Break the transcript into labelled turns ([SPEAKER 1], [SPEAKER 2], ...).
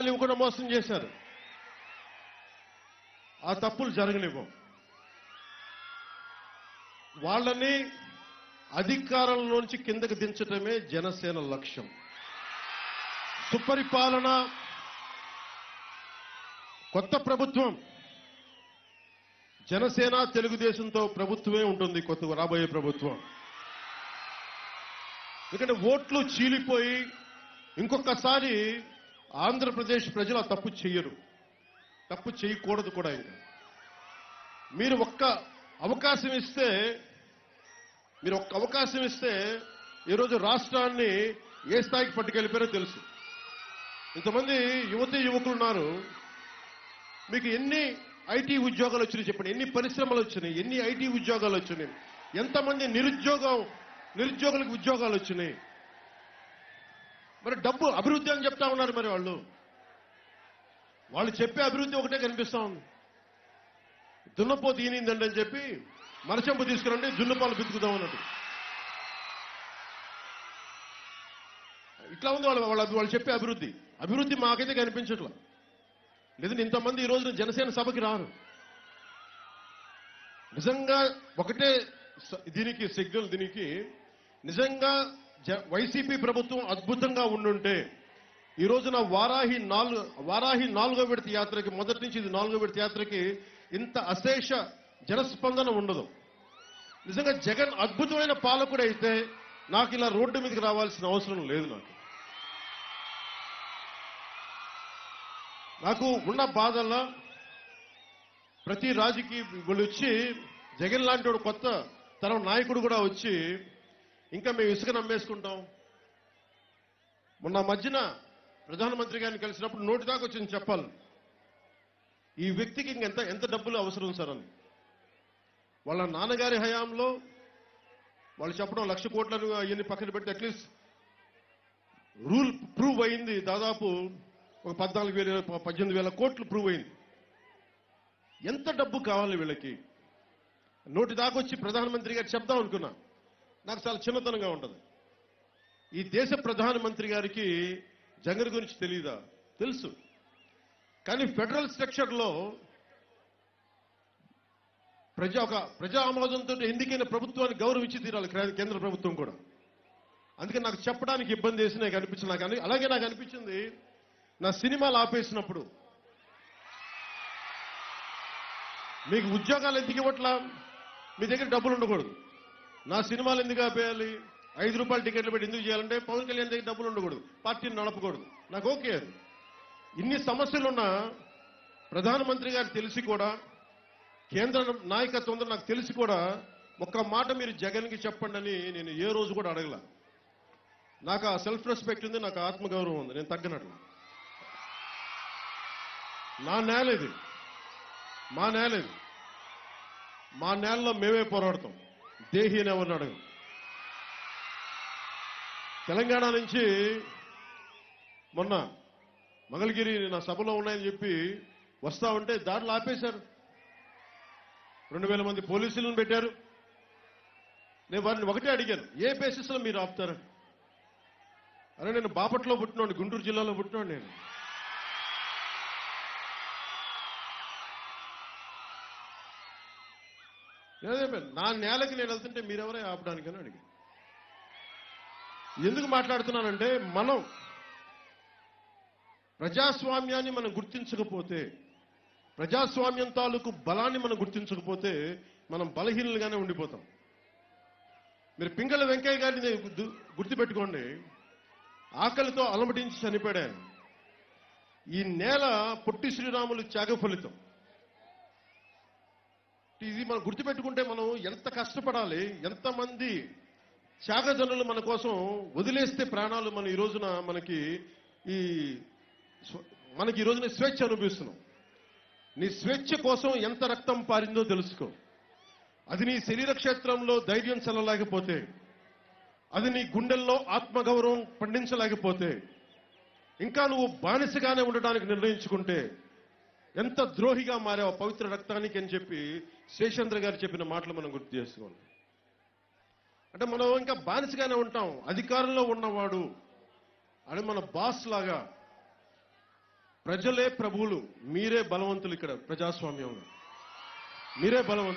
[SPEAKER 1] ఉద్యోగాలు ఇవ్వకుండా మోసం చేశారు ఆ తప్పులు జరగనివ్వం వాళ్ళని అధికారంలోంచి కిందకి దించడమే జనసేన లక్ష్యం సుపరిపాలన కొత్త ప్రభుత్వం జనసేన తెలుగుదేశంతో ప్రభుత్వమే ఉంటుంది కొత్త రాబోయే ప్రభుత్వం ఎందుకంటే ఓట్లు చీలిపోయి ఇంకొకసారి ఆంధ్రప్రదేశ్ ప్రజలు ఆ తప్పు చెయ్యరు తప్పు చేయకూడదు కూడా ఇంకా మీరు ఒక్క అవకాశం ఇస్తే మీరు ఒక్క అవకాశం ఇస్తే ఈరోజు రాష్ట్రాన్ని ఏ స్థాయికి పట్టుకెళ్ళిపోయారో తెలుసు ఇంతమంది యువతి యువకులు ఉన్నారు మీకు ఎన్ని ఐటీ ఉద్యోగాలు వచ్చినాయి చెప్పండి ఎన్ని పరిశ్రమలు వచ్చినాయి ఎన్ని ఐటీ ఉద్యోగాలు వచ్చినాయి ఎంతమంది నిరుద్యోగం నిరుద్యోగులకు ఉద్యోగాలు వచ్చినాయి మరి డబ్బు అభివృద్ధి అని చెప్తా ఉన్నారు మరి వాళ్ళు వాళ్ళు చెప్పే అభివృద్ధి ఒకటే కనిపిస్తా ఉంది దున్నపోతు ఈనిందండి అని చెప్పి మరచెంపు తీసుకురండి దున్నపాలు బితుకుదాం అన్నట్టు ఇట్లా ఉంది వాళ్ళ వాళ్ళ వాళ్ళు చెప్పే అభివృద్ధి అభివృద్ధి మాకైతే కనిపించట్లా లేదంటే ఇంతమంది ఈ రోజున జనసేన సభకి రారు నిజంగా ఒకటే స- దీనికి సిగ్నల్ దీనికి నిజంగా జ- వైసీపీ ప్రభుత్వం అద్భుతంగా ఉండుంటే ఈ రోజున వారాహి నాలుగు వారాహి నాలుగో విడత యాత్రకి మొదటి నుంచి ఇది నాలుగో విడత యాత్రకి ఇంత అశేష జనస్పందన ఉండదు నిజంగా జగన్ అద్భుతమైన పాలకుడు అయితే నాకు ఇలా రోడ్డు మీదకి రావాల్సిన అవసరం లేదు నాకు నాకు ఉన్న బాధల్లో ప్రతి రాజకీయ వాళ్ళు వచ్చి జగన్ లాంటి వాడు కొత్త తరం నాయకుడు కూడా వచ్చి ఇంకా మేము ఇసుక నమ్మేసుకుంటాం మొన్న మధ్యన ప్రధానమంత్రి గారిని కలిసినప్పుడు నోటి దాకా వచ్చింది చెప్పాలి ఈ వ్యక్తికి ఇంకెంత ఎంత డబ్బులు అవసరం సార్ అని వాళ్ళ నాన్నగారి హయాంలో వాళ్ళు చెప్పడం లక్ష కోట్లను అవన్నీ పక్కన పెడితే అట్లీస్ట్ రూల్ ప్రూవ్ అయింది దాదాపు ఒక పద్నాలుగు వేల పద్దెనిమిది వేల కోట్లు ప్రూవ్ అయింది ఎంత డబ్బు కావాలి వీళ్ళకి నోటి దాకా వచ్చి ప్రధానమంత్రి గారు చెప్దాం అనుకున్నా నాకు చాలా చిన్నతనంగా ఉంటుంది ఈ దేశ ప్రధానమంత్రి గారికి జగన్ గురించి తెలియదా తెలుసు కానీ ఫెడరల్ స్ట్రక్చర్లో ప్రజా ఒక ప్రజా ఆమోదంతో ఎన్నికైన ప్రభుత్వాన్ని గౌరవించి తీరాలి క్రా- కేంద్ర ప్రభుత్వం కూడా అందుకే నాకు చెప్పడానికి ఇబ్బంది వేసి నాకు అనిపించింది నాకు అని- అలాగే నాకు అనిపించింది నా సినిమాలు ఆపేసినప్పుడు మీకు ఉద్యోగాలు ఎందుకు ఇవ్వట్లా మీ దగ్గర డబ్బులు ఉండకూడదు నా సినిమాలు ఎందుకు ఆపేయాలి ఐదు రూపాయల టికెట్లు పెట్టి ఎందుకు చేయాలంటే పవన్ కళ్యాణ్ దగ్గర డబ్బులు ఉండకూడదు పార్టీని నడపకూడదు నాకు ఓకే అది ఇన్ని సమస్యలున్నా ప్రధానమంత్రి గారు తెలిసి కూడా కేంద్ర నాయకత్వంలో నాకు తెలిసి కూడా ఒక్క మాట మీరు జగన్కి చెప్పండి అని నేను ఏ రోజు కూడా అడగల నాకు ఆ సెల్ఫ్ రెస్పెక్ట్ ఉంది నాకు ఆత్మగౌరవం ఉంది నేను తగ్గనట్లు నా నేల ఇది మా నేల ఇది మా నేలలో మేమే పోరాడతాం దేహి అని ఎవరిని అడగం తెలంగాణ నుంచి మొన్న మంగళగిరి నా సభలో ఉన్నాయని చెప్పి వస్తా ఉంటే దారిలో ఆపేశారు రెండు వేల మంది పోలీసులను పెట్టారు నేను వారిని ఒకటే అడిగాను ఏ బేసిస్ లో మీరు ఆపుతారు అరే నేను బాపట్లో పుట్టినోడు గుంటూరు జిల్లాలో పుట్టినోడు నేను నేను చెప్పాను, నా నేలకి నేను వెళ్తుంటే మీరెవరే ఆపడానికని అడిగాను ఎందుకు మాట్లాడుతున్నానంటే మనం ప్రజాస్వామ్యాన్ని మనం గుర్తించకపోతే ప్రజాస్వామ్యం తాలూకు బలాన్ని మనం గుర్తించకపోతే మనం బలహీనులుగానే ఉండిపోతాం మీరు పింగళ వెంకయ్య గారిని గు- గుర్తుపెట్టుకోండి ఆకలితో అలమటించి చనిపోయాడు ఆయన. ఈ నేల పొట్టి శ్రీరాములు త్యాగ ఫలితం ఇది మనం గుర్తుపెట్టుకుంటే మనం ఎంత కష్టపడాలి ఎంతమంది త్యాగజనులు మన కోసం వదిలేస్తే ప్రాణాలు మనం ఈ రోజున మనకి ఈ స్వ- మనకి ఈ రోజున స్వేచ్ఛ అనుభవిస్తున్నాం నీ స్వేచ్ఛ కోసం ఎంత రక్తం పారిందో తెలుసుకో అది నీ శరీర క్షేత్రంలో ధైర్యం చల్లలేకపోతే అది నీ గుండెల్లో ఆత్మగౌరవం పండించలేకపోతే ఇంకా నువ్వు బానిసగానే ఉండడానికి నిర్ణయించుకుంటే ఎంత ద్రోహిగా మారావు పవిత్ర రక్తానికి అని చెప్పి శేషేంద్ర గారు చెప్పిన మాటలు మనం గుర్తు చేసుకోవాలి అంటే మనం ఇంకా బానిసగానే ఉంటాం అధికారంలో ఉన్నవాడు అని మన బాస్ లాగా ప్రజలే ప్రభువులు మీరే బలవంతులు ఇక్కడ ప్రజాస్వామ్యంలో మీరే బలవంతులు